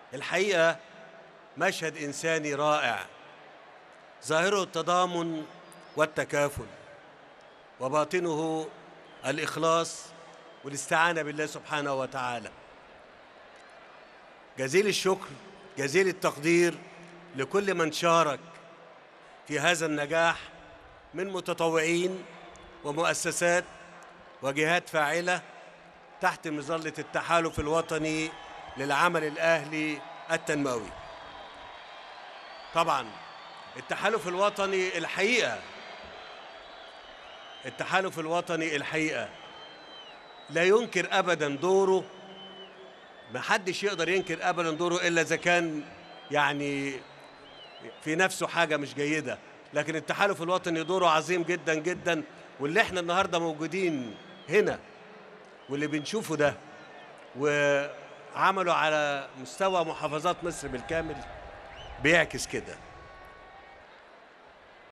الحقيقة مشهد إنساني رائع ظاهره التضامن والتكافل وباطنه الإخلاص والاستعانة بالله سبحانه وتعالى جزيل الشكر جزيل التقدير لكل من شارك في هذا النجاح من متطوعين ومؤسسات وجهات فاعلة تحت مظلة التحالف الوطني للعمل الأهلي التنموي طبعا التحالف الوطني الحقيقة التحالف الوطني الحقيقة لا ينكر أبدا دوره محدش يقدر ينكر أبدا دوره إلا إذا كان يعني في نفسه حاجة مش جيدة لكن التحالف الوطني دوره عظيم جدا جدا واللي احنا النهاردة موجودين هنا واللي بنشوفه ده وعملوا على مستوى محافظات مصر بالكامل بيعكس كده